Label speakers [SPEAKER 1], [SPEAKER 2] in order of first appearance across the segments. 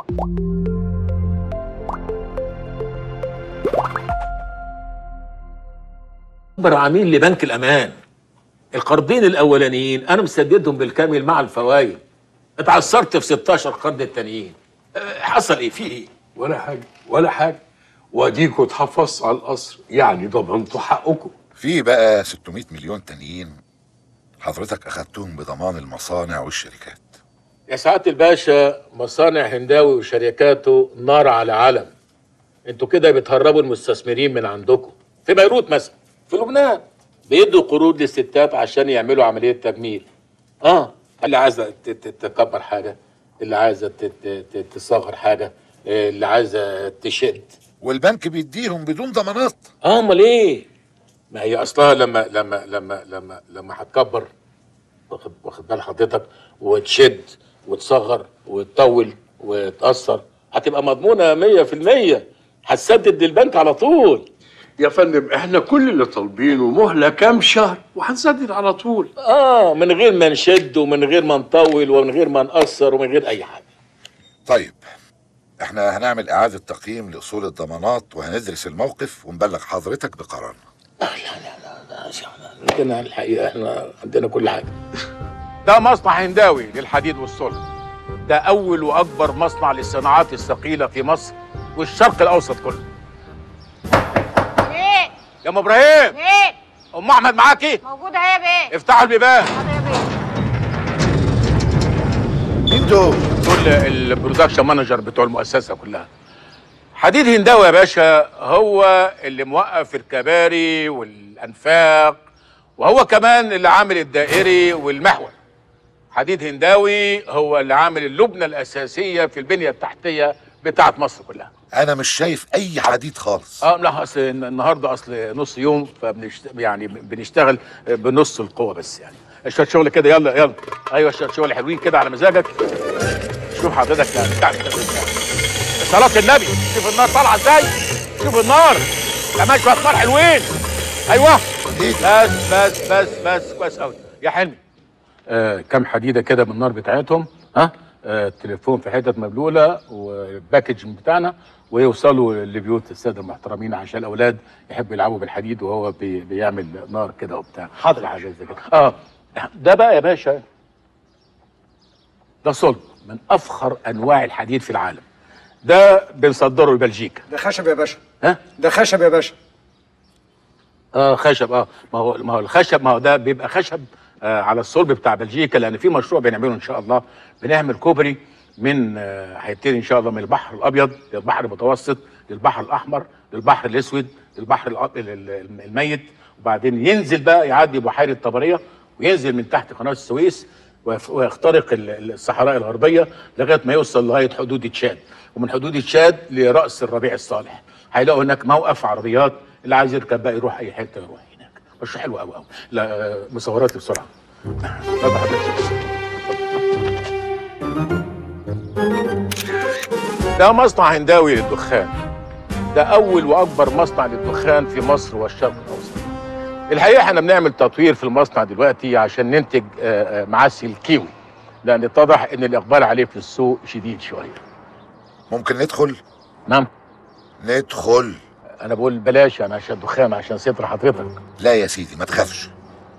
[SPEAKER 1] اكبر عميل لبنك الامان القرضين الاولانيين انا مسددهم بالكامل مع الفوائد اتعثرت في 16 قرض التانيين أه، حصل ايه في ايه
[SPEAKER 2] ولا حاجه ولا حاجه واديكوا اتحفظتوا على القصر يعني ضمنتوا حقكم
[SPEAKER 3] في بقى 600 مليون تانيين حضرتك اخدتهم بضمان المصانع والشركات
[SPEAKER 1] يا سعاده الباشا مصانع هنداوي وشركاته نار على علم انتوا كده بتهربوا المستثمرين من عندكم في بيروت مثلا في لبنان بيدوا قروض للستات عشان يعملوا عمليه تجميل اه اللي عايزه ت- ت- تكبر حاجه اللي عايزه ت- ت- ت- تصغر حاجه آه، اللي عايزه تشد
[SPEAKER 3] والبنك بيديهم بدون ضمانات
[SPEAKER 1] اه امال ايه ما هي اصلها لما لما لما لما لما هتكبر واخد واخد بال حضرتك وتشد وتصغر وتطول وتأثر هتبقى مضمونة 100% هتسدد للبنك على طول
[SPEAKER 2] يا فندم احنا كل اللي طالبينه مهله كام شهر وهنسدد على طول
[SPEAKER 1] اه من غير ما نشد ومن غير ما نطول ومن غير ما نقصر ومن غير اي حاجة
[SPEAKER 3] طيب احنا هنعمل اعادة تقييم لاصول الضمانات وهندرس الموقف ونبلغ حضرتك بقرارنا
[SPEAKER 1] لكن الحقيقة احنا عندنا كل حاجة
[SPEAKER 4] ده مصنع هنداوي للحديد والصلب ده أول وأكبر مصنع للصناعات الثقيلة في مصر والشرق الأوسط كله
[SPEAKER 5] ايه
[SPEAKER 4] يا أم إبراهيم
[SPEAKER 5] ايه
[SPEAKER 4] أم أحمد معاكي
[SPEAKER 5] موجودة ايه يا بيه
[SPEAKER 4] افتحوا البيبان
[SPEAKER 5] حاضر يا بيه
[SPEAKER 3] مين دول؟
[SPEAKER 4] دول البرودكشن مانجر بتوع المؤسسة كلها حديد هنداوي يا باشا هو اللي موقف الكباري والأنفاق وهو كمان اللي عامل الدائري والمحور حديد هنداوي هو اللي عامل اللبنة الأساسية في البنية التحتية بتاعت مصر كلها
[SPEAKER 3] انا مش شايف اي حديد خالص
[SPEAKER 4] اه لا اصل النهارده اصل نص يوم فبنشت... يعني بنشتغل بنص القوه بس يعني شويه شغل كده يلا يلا ايوه شويه شغل حلوين كده على مزاجك شوف حضرتك يعني بتاع صلاة النبي شوف النار طالعه ازاي شوف النار كمان شويه نار حلوين ايوه
[SPEAKER 3] ايه ده؟
[SPEAKER 4] بس بس بس بس كويس قوي يا حلمي آه كم حديده كده من النار بتاعتهم ها آه تليفون في حتت مبلوله والباكج بتاعنا ويوصلوا لبيوت الساده المحترمين عشان الاولاد يحبوا يلعبوا بالحديد وهو بي بيعمل نار كده وبتاع حاضر حاجه زي كده اه ده بقى يا باشا ده صلب من افخر انواع الحديد في العالم ده بنصدره لبلجيكا
[SPEAKER 6] ده خشب يا باشا
[SPEAKER 4] ها
[SPEAKER 6] ده خشب يا باشا
[SPEAKER 4] اه خشب اه ما هو ما هو الخشب ما هو ده بيبقى خشب آه على الصلب بتاع بلجيكا لان في مشروع بنعمله ان شاء الله بنعمل كوبري من آه، هيبتدي ان شاء الله من البحر الابيض للبحر المتوسط للبحر الاحمر للبحر الاسود للبحر الأ- ال- ال- الميت وبعدين ينزل بقى يعدي بحيره طبريه وينزل من تحت قناه السويس ويف- ويخترق ال- ال- الصحراء الغربيه لغايه ما يوصل لغايه حدود تشاد ومن حدود تشاد لراس الربيع الصالح هيلاقوا هناك موقف عربيات اللي عايز يركب بقى يروح اي حته يروح هناك مشروع حلو قوي قوي لا آه، مصورات بسرعه اتفضل حضرتك ده مصنع هنداوي للدخان ده اول واكبر مصنع للدخان في مصر والشرق الاوسط الحقيقه احنا بنعمل تطوير في المصنع دلوقتي عشان ننتج آه، آه، معسل كيوي لان اتضح ان الاقبال عليه في السوق شديد شويه
[SPEAKER 3] ممكن ندخل
[SPEAKER 4] نعم
[SPEAKER 3] ندخل
[SPEAKER 4] انا بقول بلاش انا عشان دخان عشان ستر حضرتك
[SPEAKER 3] لا يا سيدي ما تخافش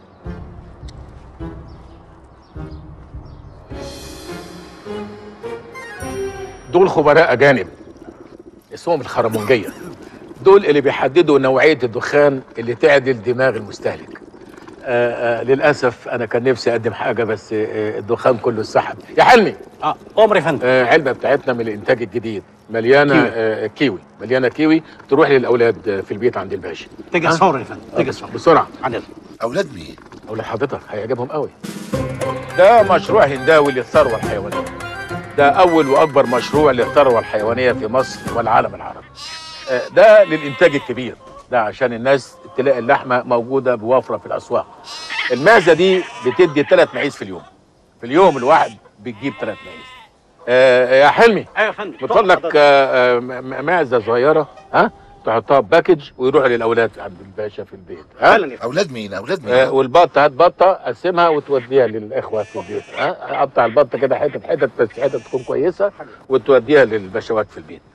[SPEAKER 4] دول خبراء اجانب اسمهم الخرمونجيه دول اللي بيحددوا نوعيه الدخان اللي تعدل دماغ المستهلك آآ آآ للاسف انا كان نفسي اقدم حاجه بس آه، الدخان كله اتسحب يا حلمي
[SPEAKER 6] اه عمر يا فندم
[SPEAKER 4] آه، علبه بتاعتنا من الانتاج الجديد مليانه كيوي, آه كيوي. مليانه كيوي تروح للاولاد آه، في البيت عند الباشا
[SPEAKER 6] تيجي
[SPEAKER 4] ها؟
[SPEAKER 6] صور يا فندم تيجي
[SPEAKER 4] آه،
[SPEAKER 6] صور
[SPEAKER 4] بسرعه
[SPEAKER 6] عدل
[SPEAKER 3] اولاد مين
[SPEAKER 4] اولاد حضرتك هيعجبهم قوي ده مشروع هنداوي للثروه الحيوانيه ده اول واكبر مشروع للثروه الحيوانيه في مصر والعالم العربي آه، ده للانتاج الكبير ده عشان الناس تلاقي اللحمه موجوده بوفره في الاسواق المعزه دي بتدي ثلاث معيز في اليوم في اليوم الواحد بتجيب ثلاث معيز آه يا حلمي
[SPEAKER 6] ايوه يا فندم
[SPEAKER 4] بتقول لك آه، آه، م- م- معزه صغيره ها
[SPEAKER 1] تحطها في باكج ويروح للاولاد عند الباشا في البيت ها
[SPEAKER 6] فعلا يا
[SPEAKER 3] اولاد مين اولاد مين
[SPEAKER 1] آه والبطه هات بطه قسمها وتوديها للاخوه في البيت ها قطع البطه كده حتت حتت بس حتت تكون كويسه وتوديها للبشوات في البيت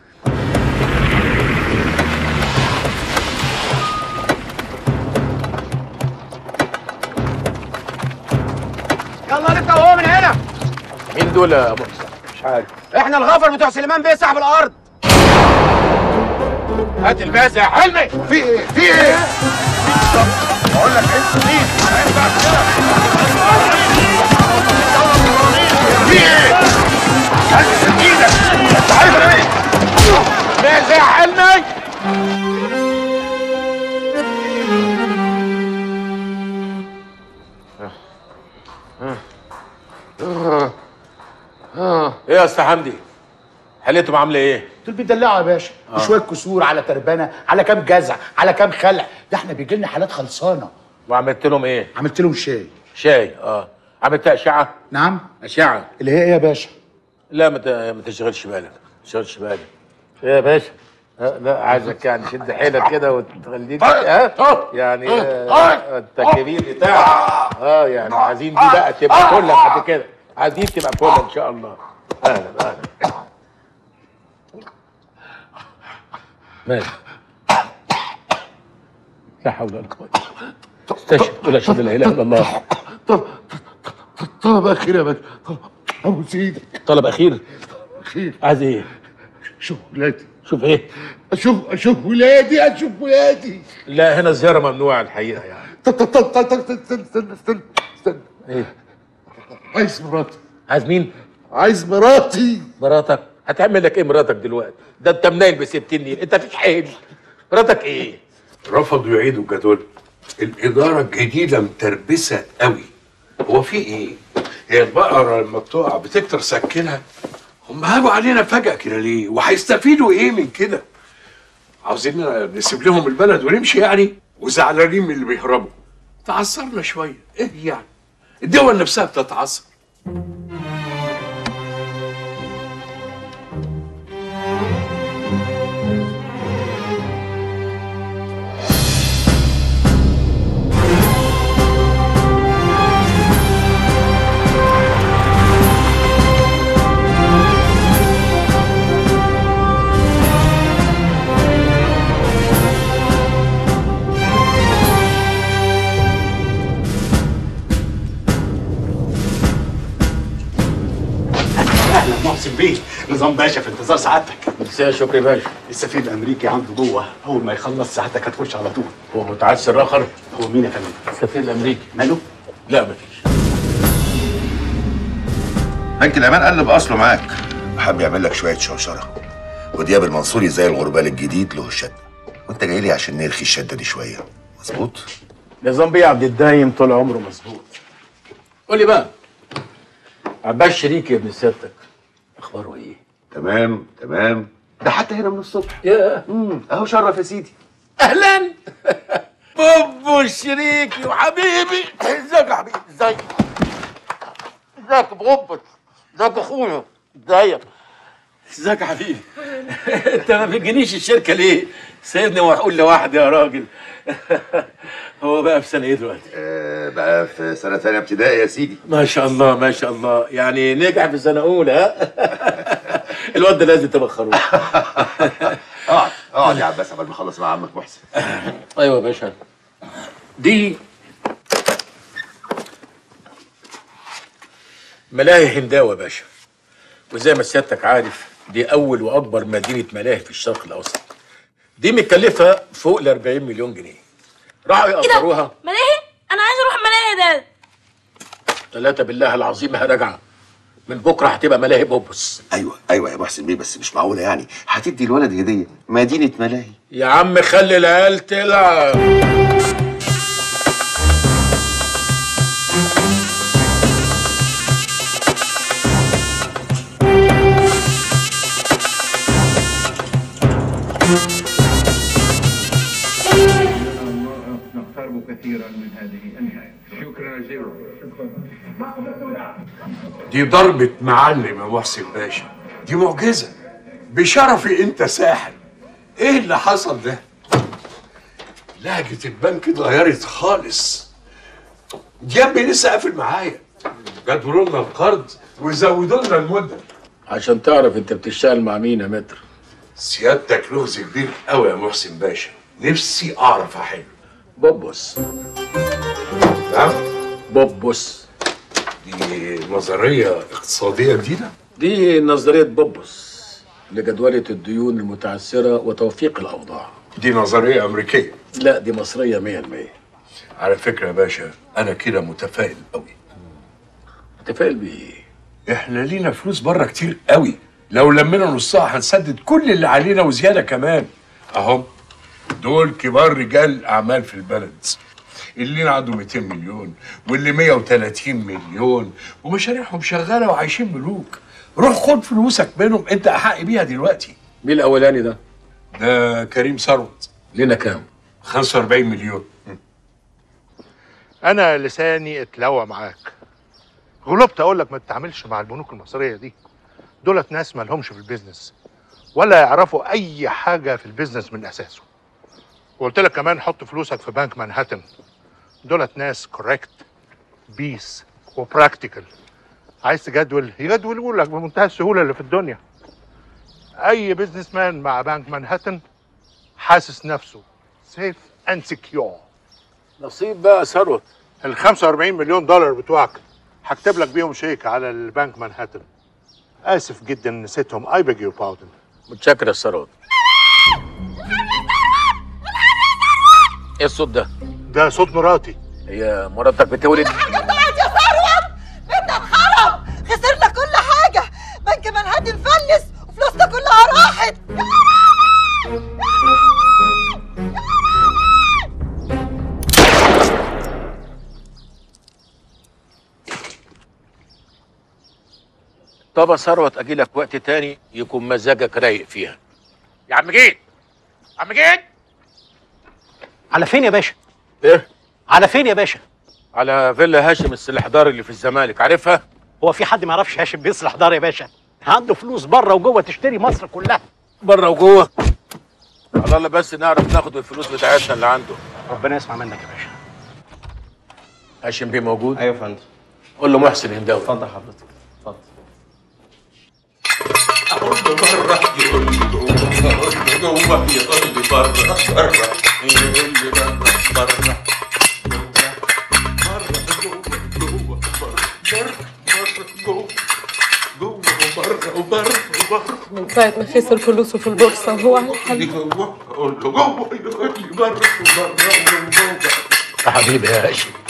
[SPEAKER 6] يلا نبدا وهو من هنا
[SPEAKER 1] مين دول يا ابو حسين؟
[SPEAKER 2] مش عارف
[SPEAKER 6] احنا الغفر بتوع سليمان بيه صاحب الارض
[SPEAKER 1] هات الباس يا حلمي
[SPEAKER 3] في ايه في ايه بقول لك انت مين ما ينفعش كده في ايه هات ايدك انت عارف انا ايه
[SPEAKER 1] باس يا حلمي ايه يا استاذ حمدي حالتهم عامله ايه؟
[SPEAKER 5] دول بيدلعوا يا باشا شويه كسور على تربانه على كام جزع على كام خلع ده احنا بيجي لنا حالات خلصانه
[SPEAKER 1] وعملت لهم ايه؟
[SPEAKER 5] عملت لهم شاي
[SPEAKER 1] شاي اه عملت اشعه؟
[SPEAKER 5] نعم
[SPEAKER 1] اشعه
[SPEAKER 5] اللي هي ايه يا باشا
[SPEAKER 1] لا ما ت- ما تشغلش بالك ما تشغلش بالك إيه يا باشا آه، لا عايزك يعني شد حيلك كده وتخليك ها يعني آه، التكبير بتاعك اه يعني عايزين دي بقى تبقى كلك بعد كده عايزين تبقى كلك ان شاء الله اهلا اهلا ماشي لا حول ولا قوه استشهد ولا اشهد لا اله الا الله
[SPEAKER 5] طلب اخير يا باشا طلب ابوس ايدك
[SPEAKER 1] طلب اخير
[SPEAKER 5] اخير
[SPEAKER 1] عايز ايه؟
[SPEAKER 5] شوف ولادي
[SPEAKER 1] شوف ايه؟
[SPEAKER 5] اشوف اشوف ولادي اشوف ولادي
[SPEAKER 1] لا هنا الزياره ممنوعه الحقيقه يعني
[SPEAKER 5] طب طب طب طب طب استنى استنى استنى استنى
[SPEAKER 1] ايه؟
[SPEAKER 5] عايز مراتي
[SPEAKER 1] عايز مين؟
[SPEAKER 5] عايز مراتي
[SPEAKER 1] مراتك هتعمل لك ايه مراتك دلوقتي ده انت منايل ب 60 نيل انت فيك حيل مراتك ايه
[SPEAKER 2] رفضوا يعيدوا الجدول الإدارة الجديدة متربسة قوي هو في إيه؟ هي البقرة لما بتقع بتكتر سكنها هم هاجوا علينا فجأة كده ليه؟ وهيستفيدوا إيه من كده؟ عاوزين نسيب لهم البلد ونمشي يعني؟ وزعلانين من اللي بيهربوا تعثرنا شوية إيه يعني؟ الدول نفسها بتتعثر
[SPEAKER 6] اهلا محسن بيه نظام باشا في انتظار سعادتك
[SPEAKER 1] مساء شكري باشا
[SPEAKER 6] السفير الامريكي عنده جوه اول ما يخلص سعادتك هتخش على طول
[SPEAKER 1] هو متعسر اخر
[SPEAKER 6] هو مين يا فندم
[SPEAKER 1] السفير الامريكي
[SPEAKER 6] ماله
[SPEAKER 1] لا مفيش
[SPEAKER 3] بنك الامان قلب اصله معاك وحب يعمل لك شويه شوشره ودياب المنصوري زي الغربال الجديد له الشده وانت جاي لي عشان نرخي الشده دي شويه مظبوط
[SPEAKER 1] نظام بيه عبد الدايم طول عمره مظبوط قول لي بقى عباس شريكي يا ابن سيادتك اخباره ايه
[SPEAKER 2] تمام تمام
[SPEAKER 6] ده حتى هنا من الصبح
[SPEAKER 1] يا
[SPEAKER 6] اهو شرف يا سيدي
[SPEAKER 1] اهلا بوبو شريكي وحبيبي ازيك يا حبيبي ازيك ازيك يا بوبو ازيك يا اخويا ازيك ازيك يا حبيبي انت ما بتجينيش الشركه ليه سيبني واقول لوحدي يا راجل هو بقى في سنه ايه دلوقتي
[SPEAKER 3] بقى في سنه ثانيه ابتدائي يا سيدي
[SPEAKER 1] ما شاء الله ما شاء الله يعني نجح في سنه اولى ها الواد ده لازم تبخروه
[SPEAKER 3] اقعد اقعد يا عباس قبل ما اخلص مع عمك محسن
[SPEAKER 1] ايوه يا باشا دي ملاهي هنداوة يا باشا وزي ما سيادتك عارف دي اول واكبر مدينه ملاهي في الشرق الاوسط دي متكلفه فوق ال 40 مليون جنيه راحوا يقدروها
[SPEAKER 7] ملاهي انا عايز اروح ملاهي ده
[SPEAKER 1] ثلاثة بالله العظيم راجعه من بكره هتبقى ملاهي بوبس
[SPEAKER 8] ايوه ايوه يا محسن بيه بس مش معقوله يعني هتدي الولد هديه مدينه ملاهي
[SPEAKER 1] يا عم خلي العيال تلعب
[SPEAKER 9] نقترب كثيرا من هذه النهاية شكرا جزيلا
[SPEAKER 2] دي ضربة معلم يا محسن باشا دي معجزة بشرفي انت ساحر ايه اللي حصل ده لهجة البنك اتغيرت خالص ديابي لسه قافل معايا جدولوا لنا القرض وزودوا لنا المده
[SPEAKER 1] عشان تعرف انت بتشتغل مع مين يا متر
[SPEAKER 2] سيادتك لغز كبير قوي يا محسن باشا نفسي اعرف احله
[SPEAKER 1] بوبوس
[SPEAKER 2] نعم
[SPEAKER 1] بوبوس
[SPEAKER 2] دي نظريه اقتصاديه جديده
[SPEAKER 1] دي نظرية بوبوس لجدولة الديون المتعثرة وتوفيق الأوضاع
[SPEAKER 2] دي نظريه امريكيه
[SPEAKER 1] لا دي مصرية مية المية
[SPEAKER 2] على فكره يا باشا انا كده متفائل قوي
[SPEAKER 1] متفائل بإيه؟
[SPEAKER 2] احنا لينا فلوس بره كتير قوي لو لمينا نصها هنسدد كل اللي علينا وزياده كمان اهم دول كبار رجال اعمال في البلد اللي عنده 200 مليون واللي 130 مليون ومشاريعهم شغاله وعايشين ملوك روح خد فلوسك منهم انت احق بيها دلوقتي
[SPEAKER 1] مين الأولاني ده؟
[SPEAKER 2] ده كريم ثروت
[SPEAKER 1] لنا كام؟
[SPEAKER 2] 45 مليون
[SPEAKER 10] انا لساني اتلوى معاك غلبت اقول لك ما تتعاملش مع البنوك المصريه دي دولت ناس ما لهمش في البيزنس ولا يعرفوا اي حاجه في البيزنس من اساسه وقلت لك كمان حط فلوسك في بنك مانهاتن دولت ناس كوريكت بيس وبراكتيكال عايز تجدول يجدولوا لك بمنتهى السهوله اللي في الدنيا اي بيزنس مان مع بنك مانهاتن حاسس نفسه سيف اند سكيور
[SPEAKER 1] نصيب بقى ثروت
[SPEAKER 10] ال 45 مليون دولار بتوعك هكتب لك بيهم شيك على البنك مانهاتن اسف جدا نسيتهم اي بيج يو باودن
[SPEAKER 1] متشكر يا ثروت ايه الصوت ده؟
[SPEAKER 10] ده صوت مراتي
[SPEAKER 1] هي مراتك بتولد
[SPEAKER 11] طلعت يا ثروت بيتنا اتخرب خسرنا كل حاجة بنك منهاتن فلس وفلوسنا كلها راحت
[SPEAKER 1] طب يا ثروت اجي لك وقت تاني يكون مزاجك رايق فيها يا عم جيت عم جيت
[SPEAKER 6] على فين يا باشا
[SPEAKER 1] ايه
[SPEAKER 6] على فين يا باشا
[SPEAKER 1] على فيلا هاشم السلحدار اللي في الزمالك عارفها
[SPEAKER 6] هو في حد ما يعرفش هاشم بيصلح دار يا باشا عنده فلوس بره وجوه تشتري مصر كلها
[SPEAKER 1] بره وجوه على الله بس نعرف ناخد الفلوس بتاعتنا اللي عنده
[SPEAKER 6] ربنا يسمع منك يا باشا
[SPEAKER 1] هاشم بيه موجود
[SPEAKER 12] ايوه يا فندم
[SPEAKER 1] قول له محسن هنداوي
[SPEAKER 12] اتفضل حضرتك اتفضل
[SPEAKER 2] اقول له بره يقول لي جوه اقول له جوه يقول لي بره بره يقول لي بره بره
[SPEAKER 13] من ساعة ما خسر فلوسه في البورصة وهو على الحل
[SPEAKER 2] اقول له جوه يقول لي بره بره
[SPEAKER 1] حبيبي يا هاشم